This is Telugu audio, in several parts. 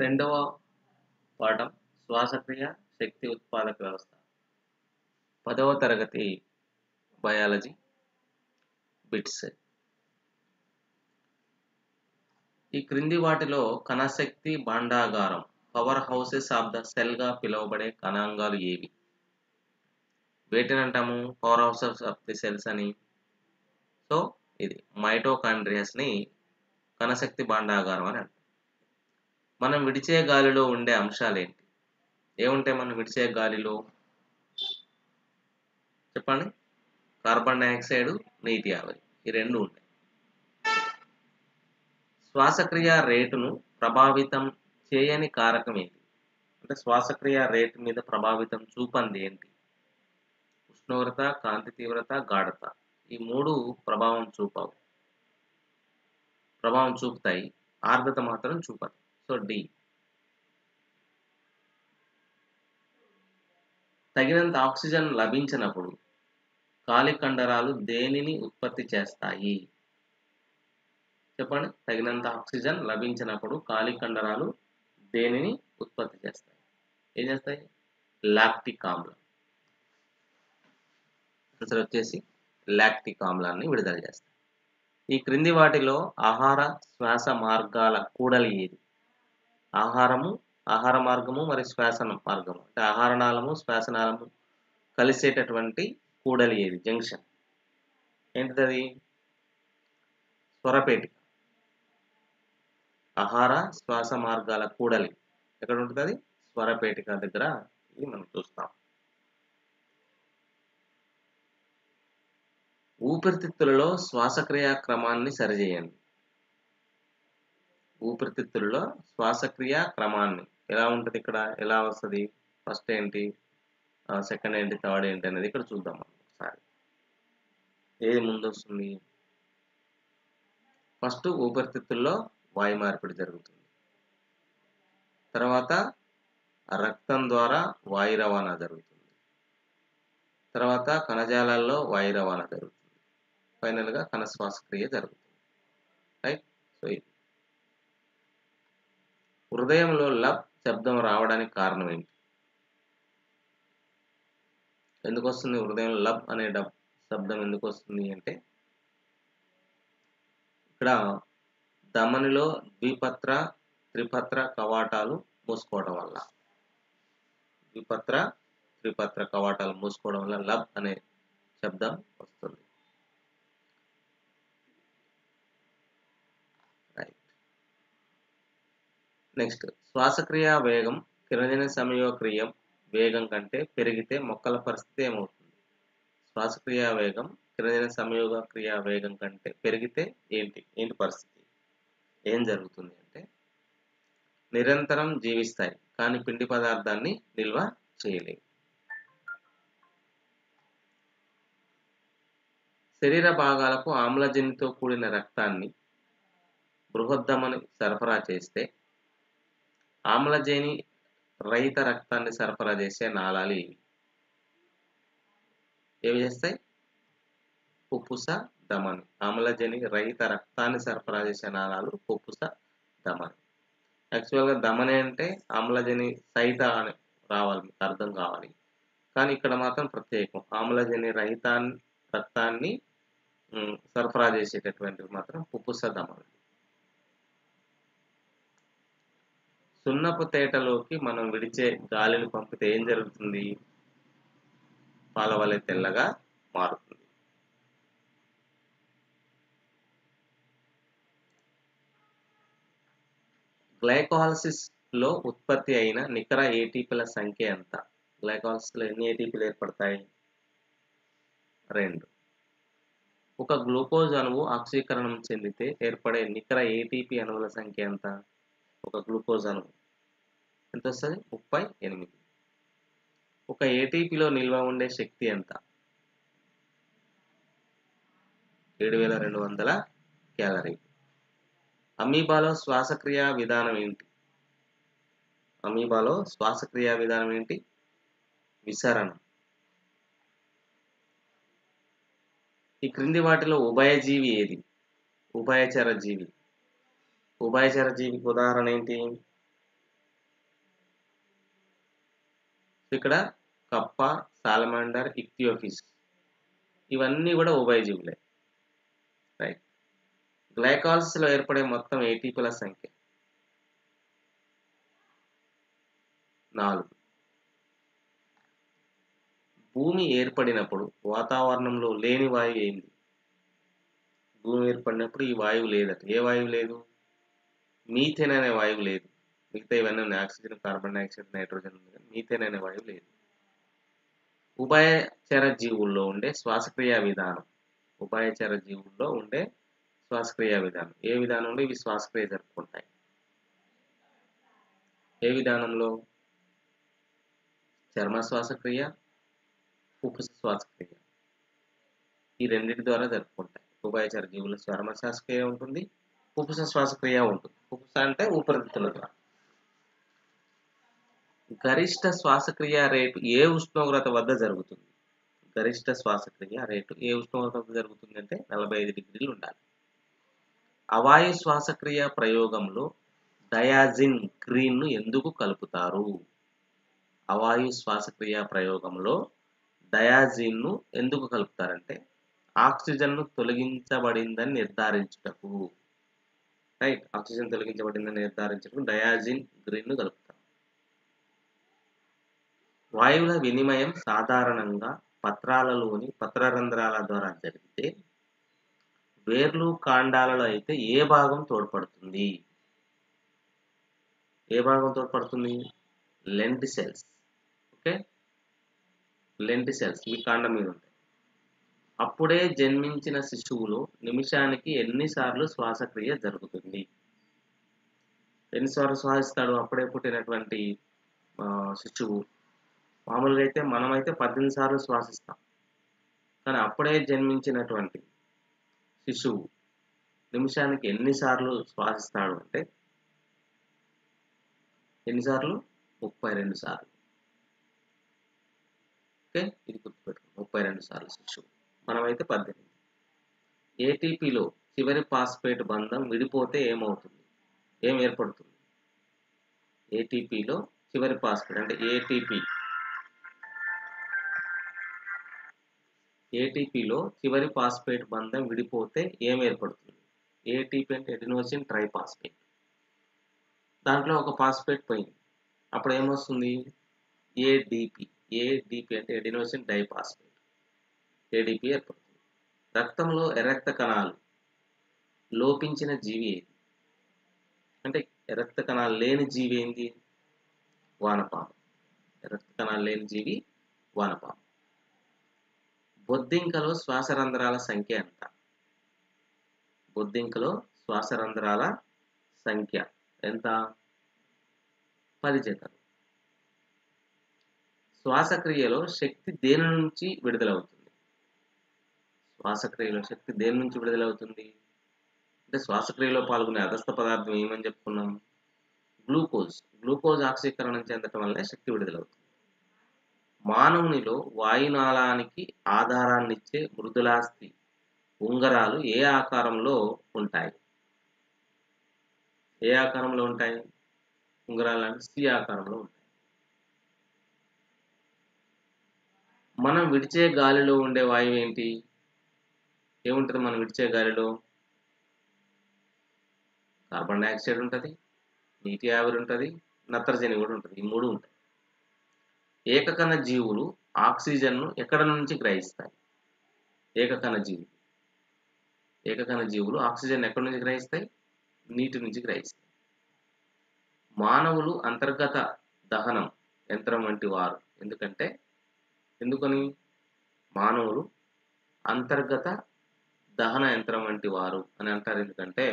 రెండవ పాఠం శ్వాసక్రియ శక్తి ఉత్పాదక వ్యవస్థ పదవ తరగతి బయాలజీ బిట్స్ ఈ క్రింది వాటిలో కణశక్తి భాండాగారం power houses of the cell గా పిలువబడే కణాంగాలు ఏవి వేటిని అంటాము power houses of the cells అని సో ఇది మైటోకాండ్రియాస్ ని కణశక్తి భాండాగారం అని అంటాం మనం విడిచే గాలిలో ఉండే అంశాలు ఏంటి ఏముంటాయి మనం విడిచే గాలిలో చెప్పండి కార్బన్ డైఆక్సైడ్ నీటి ఆవిరి ఈ రెండు ఉంటాయి శ్వాసక్రియ రేటును ప్రభావితం చేయని కారకం ఏంటి అంటే శ్వాసక్రియ రేటు మీద ప్రభావితం చూపంది ఏంటి ఉష్ణోగ్రత కాంతి తీవ్రత గాఢత ఈ మూడు ప్రభావం చూపవు ప్రభావం చూపుతాయి ఆర్ద్రత మాత్రం చూపదు సో డి తగినంత ఆక్సిజన్ లభించినప్పుడు కాలి కండరాలు దేనిని ఉత్పత్తి చేస్తాయి చెప్పండి తగినంత ఆక్సిజన్ లభించినప్పుడు కాలి కండరాలు దేనిని ఉత్పత్తి చేస్తాయి ఏం చేస్తాయి లాక్టిక్ ఆమ్లం ఆన్సర్ వచ్చేసి లాక్టిక్ ఆమ్లాన్ని విడుదల చేస్తాయి ఈ క్రింది వాటిలో ఆహార శ్వాస మార్గాల కూడలి ఏది ఆహారము ఆహార మార్గము మరియు శ్వాస మార్గము అంటే ఆహారనాళము శ్వాసనాళము కలిసేటటువంటి కూడలి ఏది జంక్షన్ ఏంటిది స్వరపేటిక ఆహార శ్వాస మార్గాల కూడలి ఎక్కడ ఉంటుంది స్వరపేటిక దగ్గర ఇది మనం చూస్తాం ఊపిరితిత్తులలో శ్వాసక్రియ క్రమాన్ని సరిచేయండి ఊపిరితిత్తుల్లో శ్వాసక్రియ క్రమాన్ని ఎలా ఉంటుంది ఇక్కడ ఎలా వస్తుంది ఫస్ట్ ఏంటి సెకండ్ ఏంటి థర్డ్ ఏంటి అనేది ఇక్కడ చూద్దాం మనం ఒకసారి ఏది ముందు వస్తుంది ఫస్ట్ ఊపిరితిత్తుల్లో వాయు మార్పిడి జరుగుతుంది తర్వాత రక్తం ద్వారా వాయు రవాణా జరుగుతుంది తర్వాత కణజాలాల్లో వాయు రవాణా జరుగుతుంది ఫైనల్గా కణ శ్వాసక్రియ జరుగుతుంది రైట్ సో ఇది హృదయంలో లబ్ శబ్దం రావడానికి కారణం ఏంటి ఎందుకు వస్తుంది హృదయంలో లబ్ అనే డబ్ శబ్దం ఎందుకు వస్తుంది అంటే ఇక్కడ ధమనిలో ద్విపత్ర త్రిపత్ర కవాటాలు మూసుకోవడం వల్ల ద్విపత్ర త్రిపత్ర కవాటాలు మూసుకోవడం వల్ల లబ్ అనే శబ్దం వస్తుంది రైట్ నెక్స్ట్ శ్వాసక్రియ వేగం కిరణజన సంయోగక్రియం వేగం కంటే పెరిగితే మొక్కల పరిస్థితి ఏమవుతుంది శ్వాసక్రియ వేగం కిరణజన సంయోగ క్రియ వేగం కంటే పెరిగితే ఏంటి ఏంటి పరిస్థితి ఏం జరుగుతుంది అంటే నిరంతరం జీవిస్తాయి కానీ పిండి పదార్థాన్ని నిల్వ చేయలేవు శరీర భాగాలకు ఆమ్లజనితో కూడిన రక్తాన్ని బృహద్దమని సరఫరా చేస్తే ఆమ్లజని రహిత రక్తాన్ని సరఫరా చేసే నాళాలు ఇవి ఏవి చేస్తాయి పుప్పుస దమని ఆమ్లజని రహిత రక్తాన్ని సరఫరా చేసే నాళాలు పుప్పుస దమని యాక్చువల్గా దమని అంటే ఆమ్లజని సహిత అని రావాలి మీకు అర్థం కావాలి కానీ ఇక్కడ మాత్రం ప్రత్యేకం ఆమ్లజని రహిత రక్తాన్ని సరఫరా చేసేటటువంటివి మాత్రం పుప్పుస దమని సున్నపు తేటలోకి మనం విడిచే గాలిని పంపితే ఏం జరుగుతుంది పాల వలె తెల్లగా మారుతుంది గ్లైకాలసిస్ లో ఉత్పత్తి అయిన నికర ఏటీపీల సంఖ్య ఎంత గ్లైకాలసిస్ లో ఎన్ని ఏటీపీలు ఏర్పడతాయి రెండు ఒక గ్లూకోజ్ అణువు ఆక్సీకరణం చెందితే ఏర్పడే నికర ఏటీపీ అణువుల సంఖ్య ఎంత ఒక గ్లూకోజ్ అణువు ఎంత వస్తుంది ముప్పై ఎనిమిది ఒక ఏటీపీలో నిల్వ ఉండే శక్తి ఎంత ఏడు వేల రెండు వందల క్యాలరీ అమీబాలో శ్వాసక్రియ విధానం ఏంటి అమీబాలో శ్వాసక్రియ విధానం ఏంటి విసరణం ఈ క్రింది వాటిలో ఉభయజీవి ఏది ఉభయచర జీవి ఉభయచర జీవికి ఉదాహరణ ఏంటి ఇక్కడ కప్ప సాలమాండర్ ఇక్తియోఫిస్ ఇవన్నీ కూడా ఉభయజీవులే రైట్ గ్లైకాల్స్లో ఏర్పడే మొత్తం ఏటీపీల సంఖ్య నాలుగు భూమి ఏర్పడినప్పుడు వాతావరణంలో లేని వాయువు ఏంది భూమి ఏర్పడినప్పుడు ఈ వాయువు లేదట ఏ వాయువు లేదు మీథేన్ అనే వాయువు లేదు మిగతా ఇవన్నీ ఉన్నాయి ఆక్సిజన్ కార్బన్ డైఆక్సైడ్ నైట్రోజన్ ఉంది కానీ మీథేన్ అనే వాయువు లేదు ఉభయచర జీవుల్లో ఉండే శ్వాసక్రియ విధానం ఉభయచర జీవుల్లో ఉండే శ్వాసక్రియ విధానం ఏ విధానంలో ఇవి శ్వాసక్రియ జరుపుకుంటాయి ఏ విధానంలో చర్మ శ్వాసక్రియ ఉపు శ్వాసక్రియ ఈ రెండింటి ద్వారా జరుపుకుంటాయి ఉభయచర జీవుల చర్మ శ్వాసక్రియ ఉంటుంది ఉపుస శ్వాసక్రియ ఉంటుంది ఉపుస అంటే ఊపిరితిత్తుల ద్వారా గరిష్ట శ్వాసక్రియ రేటు ఏ ఉష్ణోగ్రత వద్ద జరుగుతుంది గరిష్ట శ్వాసక్రియ రేటు ఏ ఉష్ణోగ్రత వద్ద జరుగుతుంది అంటే నలభై ఐదు డిగ్రీలు ఉండాలి అవాయు శ్వాసక్రియ ప్రయోగంలో డయాజిన్ గ్రీన్ను ఎందుకు కలుపుతారు అవాయు శ్వాసక్రియ ప్రయోగంలో డయాజిన్ను ఎందుకు కలుపుతారంటే ఆక్సిజన్ను తొలగించబడిందని నిర్ధారించుటకు రైట్ ఆక్సిజన్ తొలగించబడిందని నిర్ధారించుటకు డయాజిన్ గ్రీన్ను కలుపుతారు వాయువుల వినిమయం సాధారణంగా పత్రాలలోని పత్రరంధ్రాల ద్వారా జరిగితే వేర్లు కాండాలలో అయితే ఏ భాగం తోడ్పడుతుంది ఏ భాగం తోడ్పడుతుంది lenticels okay lenticels ఇవి కాండం మీద ఉంటాయి అప్పుడే జన్మించిన శిశువులో నిమిషానికి ఎన్నిసార్లు శ్వాసక్రియ జరుగుతుంది ఎన్నిసార్లు శ్వాసిస్తాడు అప్పుడే పుట్టినటువంటి శిశువు మామూలుగా అయితే మనమైతే పద్దెనిమిది సార్లు శ్వాసిస్తాం కానీ అప్పుడే జన్మించినటువంటి శిశువు నిమిషానికి ఎన్నిసార్లు శ్వాసిస్తాడు అంటే ఎన్నిసార్లు ముప్పై రెండు సార్లు ఓకే ఇది గుర్తుపెట్టుకోండి ముప్పై రెండు సార్లు శిశువు మనమైతే పద్దెనిమిది ఏటీపీలో చివరి పాస్పేట్ బంధం విడిపోతే ఏమవుతుంది ఏం ఏర్పడుతుంది ఏటీపీలో చివరి పాస్పేట్ అంటే ఏటీపీ ఏటీపీలో చివరి పాస్పేట్ బంధం విడిపోతే ఏం ఏర్పడుతుంది ఏటీపీ అంటే ఎడినోసిన్ ట్రైపాస్పేట్ దాంట్లో ఒక పాస్పేట్ పోయింది అప్పుడు ఏమొస్తుంది ఏడిపి ఏడిపి అంటే ఎడినోసిన్ డైపాస్పేట్ ఏడిపి ఏర్పడుతుంది రక్తంలో ఎరక్త కణాలు లోపించిన జీవి ఏది అంటే రక్త కణాలు లేని జీవి ఏంది వానపాము రక్త కణాలు లేని జీవి వానపాము బొద్దింకలో శ్వాసరంధ్రాల సంఖ్య ఎంత బొద్దింకలో శ్వాసరంధ్రాల సంఖ్య ఎంత పది జతలు శ్వాసక్రియలో శక్తి దేని నుంచి విడుదలవుతుంది శ్వాసక్రియలో శక్తి దేని నుంచి విడుదలవుతుంది అంటే శ్వాసక్రియలో పాల్గొనే అగస్త పదార్థం ఏమని చెప్పుకున్నాం గ్లూకోజ్ గ్లూకోజ్ ఆక్సీకరణం చెందటం వల్లే శక్తి విడుదలవుతుంది మానవునిలో వాయునాళానికి ఆధారాన్నిచ్చే మృదులాస్థి ఉంగరాలు ఏ ఆకారంలో ఉంటాయి ఏ ఆకారంలో ఉంటాయి ఉంగరాలు అంటే సి ఆకారంలో ఉంటాయి మనం విడిచే గాలిలో ఉండే వాయువు ఏంటి ఏముంటుంది మనం విడిచే గాలిలో కార్బన్ డైఆక్సైడ్ ఉంటుంది నీటి ఆవిరి ఉంటుంది నత్రజని కూడా ఉంటుంది ఈ మూడు ఉంటాయి ఏకకణ జీవులు ఆక్సిజన్ను ఎక్కడ నుంచి గ్రహిస్తాయి ఏకకణ జీవులు ఏకకణ జీవులు ఆక్సిజన్ ఎక్కడి నుంచి గ్రహిస్తాయి నీటి నుంచి గ్రహిస్తాయి మానవులు అంతర్గత దహనం యంత్రం వంటి వారు ఎందుకంటే ఎందుకని మానవులు అంతర్గత దహన యంత్రం వంటి వారు అని అంటారు ఎందుకంటే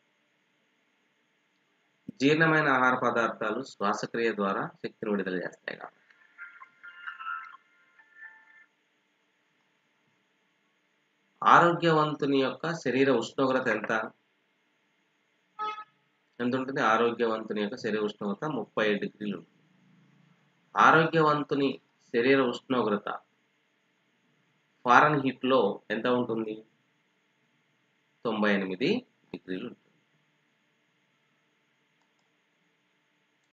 జీర్ణమైన ఆహార పదార్థాలు శ్వాసక్రియ ద్వారా శక్తిని విడుదల చేస్తాయి కాబట్టి ఆరోగ్యవంతుని యొక్క శరీర ఉష్ణోగ్రత ఎంత ఎంత ఉంటుంది ఆరోగ్యవంతుని యొక్క శరీర ఉష్ణోగ్రత ముప్పై డిగ్రీలు ఉంటుంది ఆరోగ్యవంతుని శరీర ఉష్ణోగ్రత ఫారెన్ హీట్లో ఎంత ఉంటుంది తొంభై ఎనిమిది డిగ్రీలు ఉంటుంది